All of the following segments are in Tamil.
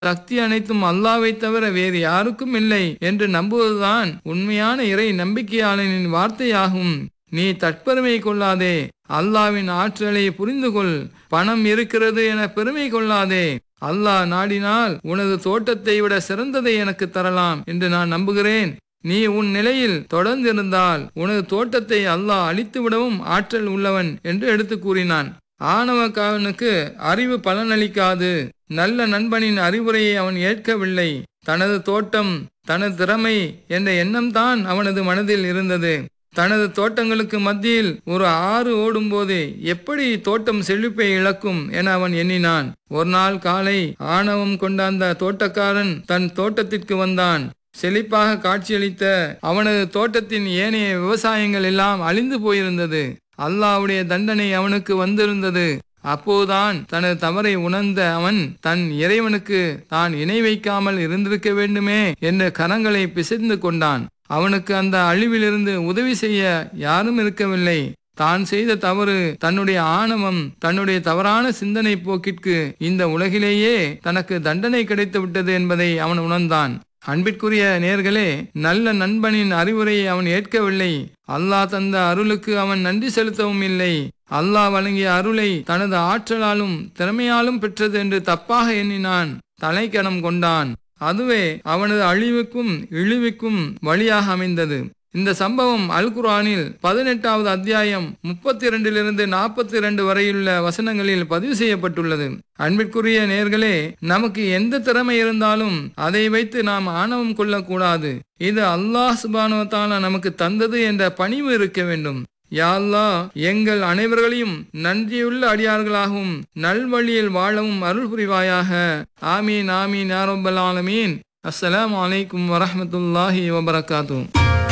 சக்தி அனைத்தும் அல்லாவை தவிர வேறு யாருக்கும் இல்லை என்று நம்புவதுதான் உண்மையான இறை நம்பிக்கையாளனின் வார்த்தையாகும் நீ தற்பெருமை கொள்ளாதே அல்லாவின் ஆற்றலை புரிந்து கொள் பணம் இருக்கிறது என பெருமை கொள்ளாதே அல்லாஹ் நாடினால் உனது தோட்டத்தை விட சிறந்ததை எனக்கு தரலாம் என்று நான் நம்புகிறேன் நீ உன் நிலையில் தொடர்ந்திருந்தால் உனது தோட்டத்தை அல்லாஹ் அழித்து விடவும் ஆற்றல் உள்ளவன் என்று எடுத்து கூறினான் ஆணவக்காரனுக்கு அறிவு பலனளிக்காது நல்ல நண்பனின் அறிவுரையை அவன் ஏற்கவில்லை தனது தோட்டம் தனது திறமை என்ற எண்ணம்தான் அவனது மனதில் இருந்தது தனது தோட்டங்களுக்கு மத்தியில் ஒரு ஆறு ஓடும்போது எப்படி தோட்டம் செழிப்பை இழக்கும் என அவன் எண்ணினான் ஒரு நாள் காலை ஆணவம் கொண்ட அந்த தோட்டக்காரன் தன் தோட்டத்திற்கு வந்தான் செழிப்பாக காட்சியளித்த அவனது தோட்டத்தின் ஏனைய விவசாயங்கள் எல்லாம் அழிந்து போயிருந்தது அல்லாவுடைய தண்டனை அவனுக்கு வந்திருந்தது அப்போதுதான் தனது தவறை உணர்ந்த அவன் தன் இறைவனுக்கு தான் இணை வைக்காமல் இருந்திருக்க வேண்டுமே என்று கரங்களை பிசைந்து கொண்டான் அவனுக்கு அந்த அழிவிலிருந்து உதவி செய்ய யாரும் இருக்கவில்லை தான் செய்த தவறு தன்னுடைய ஆணவம் தன்னுடைய தவறான சிந்தனை போக்கிற்கு இந்த உலகிலேயே தனக்கு தண்டனை கிடைத்து விட்டது என்பதை அவன் உணர்ந்தான் அன்பிற்குரிய நேர்களே நல்ல நண்பனின் அறிவுரையை அவன் ஏற்கவில்லை அல்லாஹ் தந்த அருளுக்கு அவன் நன்றி செலுத்தவும் இல்லை அல்லாஹ் வழங்கிய அருளை தனது ஆற்றலாலும் திறமையாலும் பெற்றது என்று தப்பாக எண்ணினான் தலைக்கணம் கொண்டான் அதுவே அவனது அழிவுக்கும் இழிவுக்கும் வழியாக அமைந்தது இந்த சம்பவம் அல் குர்ஆனில் பதினெட்டாவது அத்தியாயம் முப்பத்தி இரண்டிலிருந்து நாற்பத்தி இரண்டு வரையுள்ள வசனங்களில் பதிவு செய்யப்பட்டுள்ளது அன்பிற்குரிய நேர்களே நமக்கு எந்த திறமை இருந்தாலும் அதை வைத்து நாம் ஆணவம் கொள்ளக்கூடாது இது அல்லாஹ் சுபானுவத்தால நமக்கு தந்தது என்ற பணிவு இருக்க வேண்டும் யா அல்லாஹ் எங்கள் அனைவர்களையும் நன்றியுள்ள அடியார்களாகவும் நல்வழியில் வாழவும் அருள் புரிவாயாக ஆமீன் ஆமீன் யாரொப்பல் ஆலமீன் அஸ்ஸலாமு அலைக்கும் வரஹ்மத்துல்லாஹி வபரகாத்துஹு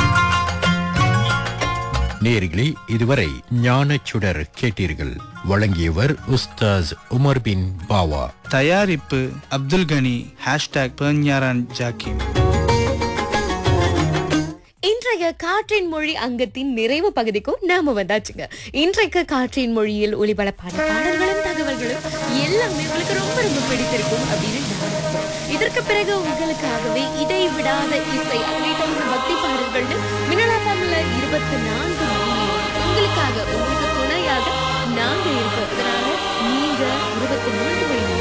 நேர்களே இதுவரை ஞானச் சுடர் கேட்டீர்கள் வழங்கியவர் உஸ்தாஸ் உமர் பின் பாவா தயாரிப்பு அப்துல் கனி ஹேஷ்டாக் பெர்ஞாரான் ஜாக்கிம் இன்றைய காற்றின் மொழி அங்கத்தின் நிறைவு பகுதிக்கும் நாம வந்தாச்சுங்க இன்றைக்கு காற்றின் மொழியில் ஒளிபரப்பான பாடல்களும் தகவல்களும் எல்லாமே உங்களுக்கு ரொம்ப ரொம்ப பிடித்திருக்கும் அப்படின்னு நான் நம்புறேன். இதற்கு பிறகு உங்களுக்காகவே இடைவிடாத இசை அதனை தொடர்ந்து பக்தி பாடல்கள்னு மினலா தமிழ்ல இருபத்தி நான்கு மணி நேரம் உங்களுக்காக உங்களுக்கு துணையாக நாங்க இருக்கோம் அதனால நீங்க இருபத்தி நான்கு மணி நேரம்